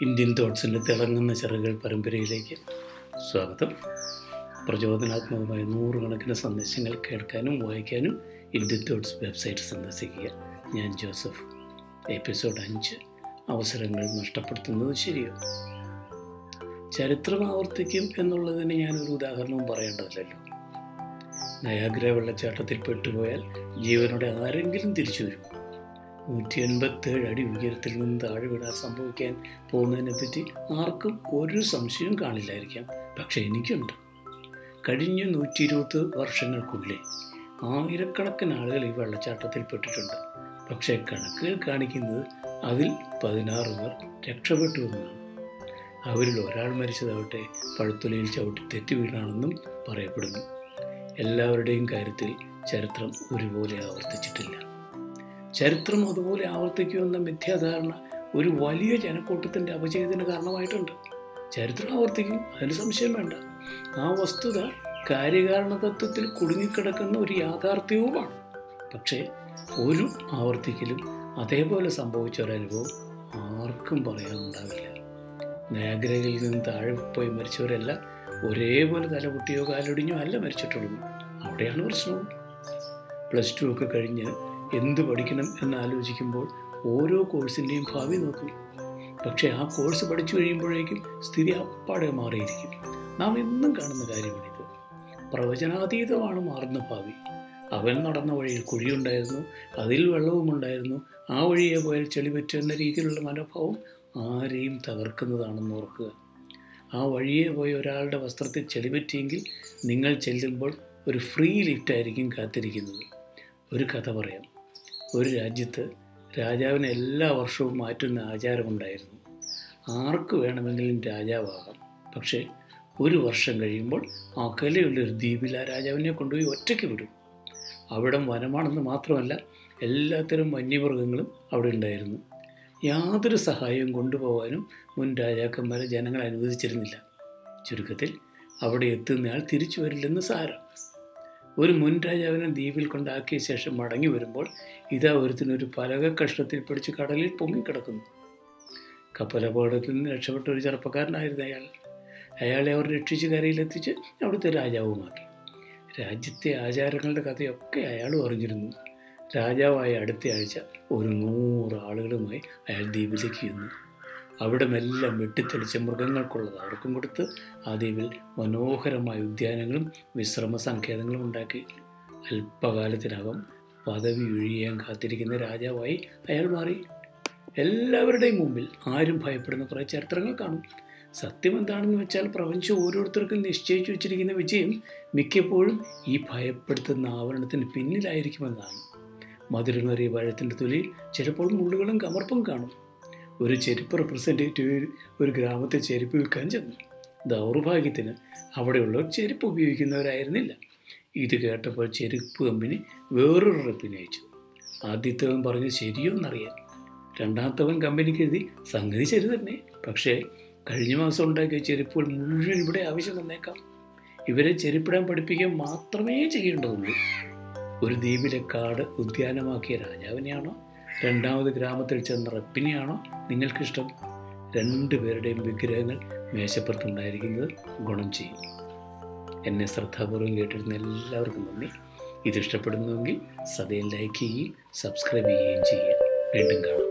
Indian തോട്ട്സിൻ്റെ തിളങ്ങുന്ന ചിറകുകൾ പരമ്പരയിലേക്ക് സ്വാഗതം പ്രചോദനാത്മകമായ നൂറുകണക്കിന് സന്ദേശങ്ങൾ കേൾക്കാനും വായിക്കാനും ഇന്ത്യൻ തോട്ട്സ് വെബ്സൈറ്റ് സന്ദർശിക്കുക ഞാൻ ജോസഫ് എപ്പിസോഡ് അഞ്ച് അവസരങ്ങൾ നഷ്ടപ്പെടുത്തുന്നത് ശരിയോ ചരിത്രം ആവർത്തിക്കും എന്നുള്ളതിന് ഞാനൊരു ഉദാഹരണവും പറയേണ്ടതില്ലല്ലോ നയാഗ്ര വെള്ളച്ചാട്ടത്തിൽ പെട്ടുപോയാൽ ജീവനോടെ ആരെങ്കിലും തിരിച്ചു വരും നൂറ്റി എൺപത്തേഴ് അടി ഉയരത്തിൽ നിന്ന് താഴെ വീഴാൻ സംഭവിക്കാൻ പോകുന്നതിനെപ്പറ്റി ആർക്കും ഒരു സംശയവും കാണില്ലായിരിക്കാം പക്ഷെ എനിക്കുണ്ട് കഴിഞ്ഞ നൂറ്റി ഇരുപത് വർഷങ്ങൾക്കുള്ളിൽ ആയിരക്കണക്കിന് ആളുകൾ ഈ വെള്ളച്ചാട്ടത്തിൽ പെട്ടിട്ടുണ്ട് പക്ഷേ കണക്കുകൾ കാണിക്കുന്നത് അതിൽ പതിനാറ് പേർ രക്ഷപ്പെട്ടു എന്നാണ് അവരിൽ ഒരാൾ മരിച്ചതാവട്ടെ പഴുത്തുലയിൽ ചവിട്ടി തെറ്റി വീണാണെന്നും പറയപ്പെടുന്നു എല്ലാവരുടെയും കാര്യത്തിൽ ചരിത്രം ഒരുപോലെ ആവർത്തിച്ചിട്ടില്ല ചരിത്രം അതുപോലെ ആവർത്തിക്കുമെന്ന മിഥ്യാധാരണ ഒരു വലിയ ജനക്കൂട്ടത്തിൻ്റെ അപജയത്തിന് കാരണമായിട്ടുണ്ട് ചരിത്രം ആവർത്തിക്കും അതിന് സംശയം വേണ്ട ആ വസ്തുത കാര്യകാരണ തത്വത്തിൽ കുടുങ്ങിക്കിടക്കുന്ന ഒരു യാഥാർത്ഥ്യവുമാണ് പക്ഷേ ഒരു ആവർത്തിക്കലും അതേപോലെ സംഭവിച്ച ഒരനുഭവം ആർക്കും പറയാനുണ്ടാവില്ല നയാഗ്രയിൽ നിന്ന് താഴെ പോയി മരിച്ചവരെല്ലാം ഒരേപോലെ തലപൊട്ടിയോ കാലൊടിഞ്ഞോ അല്ല മരിച്ചിട്ടുള്ളൂ അവിടെയാണ് പ്രശ്നവും പ്ലസ് ടു ഒക്കെ കഴിഞ്ഞ് എന്ത് പഠിക്കണം എന്ന് ആലോചിക്കുമ്പോൾ ഓരോ കോഴ്സിൻ്റെയും ഭാവി നോക്കും പക്ഷേ ആ കോഴ്സ് പഠിച്ചു കഴിയുമ്പോഴേക്കും സ്ഥിതി അപ്പാടെ മാറിയിരിക്കും നാം എന്നും കാണുന്ന കാര്യമാണിത് പ്രവചനാതീതമാണ് മാറുന്ന ഭാവി അവൻ നടന്ന വഴിയിൽ കുഴിയുണ്ടായിരുന്നു അതിൽ വെള്ളവുമുണ്ടായിരുന്നു ആ വഴിയെ പോയാൽ ചെളി പറ്റുന്ന രീതിയിലുള്ള മനോഭാവം ആരെയും തകർക്കുന്നതാണെന്ന് ഓർക്കുക ആ വഴിയെ പോയ ഒരാളുടെ വസ്ത്രത്തിൽ ചെളി പറ്റിയെങ്കിൽ നിങ്ങൾ ചെല്ലുമ്പോൾ ഒരു ഫ്രീ ലിഫ്റ്റായിരിക്കും കാത്തിരിക്കുന്നത് ഒരു കഥ പറയാം ഒരു രാജ്യത്ത് രാജാവിനെ എല്ലാ വർഷവും മാറ്റുന്ന ആചാരമുണ്ടായിരുന്നു ആർക്ക് വേണമെങ്കിലും രാജാവാകാം പക്ഷേ ഒരു വർഷം കഴിയുമ്പോൾ അകലെയുള്ളൊരു ദ്വീപിൽ ആ രാജാവിനെ കൊണ്ടുപോയി ഒറ്റയ്ക്ക് വിടും അവിടം വനമാണെന്ന് മാത്രമല്ല എല്ലാത്തരം വന്യമൃഗങ്ങളും അവിടെ ഉണ്ടായിരുന്നു യാതൊരു സഹായവും കൊണ്ടുപോകാനും മുൻ രാജാക്കന്മാരെ ജനങ്ങൾ അനുവദിച്ചിരുന്നില്ല ചുരുക്കത്തിൽ അവിടെ എത്തുന്നയാൾ തിരിച്ചു വരില്ലെന്ന് സാരം ഒരു മുൻ രാജാവിനെ ദ്വീപിൽ കൊണ്ടാക്കിയ ശേഷം മടങ്ങി വരുമ്പോൾ ഇതാ ഒരുത്തിനൊരു പലക കഷ്ണത്തിൽ പിടിച്ച് കടലിൽ പൊങ്ങിക്കിടക്കുന്നു കപ്പലപകടത്തിൽ നിന്ന് രക്ഷപ്പെട്ട ഒരു ചെറുപ്പക്കാരനായിരുന്നു അയാൾ അയാളെ അവർ രക്ഷിച്ച് കരയിലെത്തിച്ച് അവിടുത്തെ രാജാവുമാക്കി രാജ്യത്തെ ആചാരങ്ങളുടെ കഥയൊക്കെ അയാളും അറിഞ്ഞിരുന്നു രാജാവായ അടുത്ത ആഴ്ച ഒരു നൂറ് ആളുകളുമായി അയാൾ ദ്വീപിലേക്ക് ചെന്നു അവിടെ മെല്ലാം വെട്ടിത്തെളിച്ച മൃഗങ്ങൾക്കുള്ളത് അവർക്കും കൊടുത്ത് ആ ദ്വീപിൽ മനോഹരമായ ഉദ്യാനങ്ങളും വിശ്രമ സങ്കേതങ്ങളും ഉണ്ടാക്കി അല്പകാലത്തിനകം പദവി ഒഴിയാൻ കാത്തിരിക്കുന്ന രാജാവായി അയാൾ മാറി എല്ലാവരുടെയും മുമ്പിൽ ആരും ഭയപ്പെടുന്ന കുറേ ചരിത്രങ്ങൾ കാണും സത്യം എന്താണെന്ന് വെച്ചാൽ പ്രപഞ്ചം ഓരോരുത്തർക്കും നിശ്ചയിച്ചു വെച്ചിരിക്കുന്ന വിജയം മിക്കപ്പോഴും ഈ ഭയപ്പെടുത്തുന്ന ആവരണത്തിന് പിന്നിലായിരിക്കുമെന്നാണ് മധുരമേറിയ പഴത്തിൻ്റെ തൊലിയിൽ ചിലപ്പോൾ മുള്ളുകളും കമർപ്പും കാണും ഒരു ചെരുപ്പ് റെപ്രസെൻറ്റേറ്റീവ് ഒരു ഗ്രാമത്തെ ചെരുപ്പ് വിൽക്കാൻ ചെന്നു ദൗർഭാഗ്യത്തിന് അവിടെയുള്ളവർ ചെരുപ്പ് ഉപയോഗിക്കുന്നവരായിരുന്നില്ല ഇത് കേട്ടപ്പോൾ ചെരുപ്പ് കമ്പനി വേറൊരു റെപ്പിനെ അയച്ചു ആദ്യത്തവൻ പറഞ്ഞ് ശരിയോ എന്നറിയാൻ രണ്ടാമത്തവൻ കമ്പനിക്ക് എഴുതി സംഗതി ശരി തന്നെ പക്ഷേ കഴിഞ്ഞ മാസം ഉണ്ടാക്കിയ ചെരുപ്പുകൾ മുഴുവൻ ഇവിടെ ആവശ്യം വന്നേക്കാം ഇവരെ ചെരുപ്പിടാൻ പഠിപ്പിക്കാൻ മാത്രമേ ചെയ്യേണ്ടതുള്ളൂ ഒരു ദ്വീപിലെ കാട് ഉദ്യാനമാക്കിയ രാജാവിനെയാണോ രണ്ടാമത് ഗ്രാമത്തിൽ ചെന്ന റപ്പിനെയാണോ നിങ്ങൾക്കിഷ്ടം രണ്ടുപേരുടെയും വിഗ്രഹങ്ങൾ മേശപ്പുറത്തുണ്ടായിരിക്കുന്നത് ഗുണം ചെയ്യും എന്നെ ശ്രദ്ധാപൂർവം കേട്ടിരുന്ന എല്ലാവർക്കും നന്ദി ഇത് ഇഷ്ടപ്പെടുന്നുവെങ്കിൽ സദയം ലൈക്ക് ചെയ്യുകയും സബ്സ്ക്രൈബ് ചെയ്യുകയും ചെയ്യുക വീണ്ടും കാണാം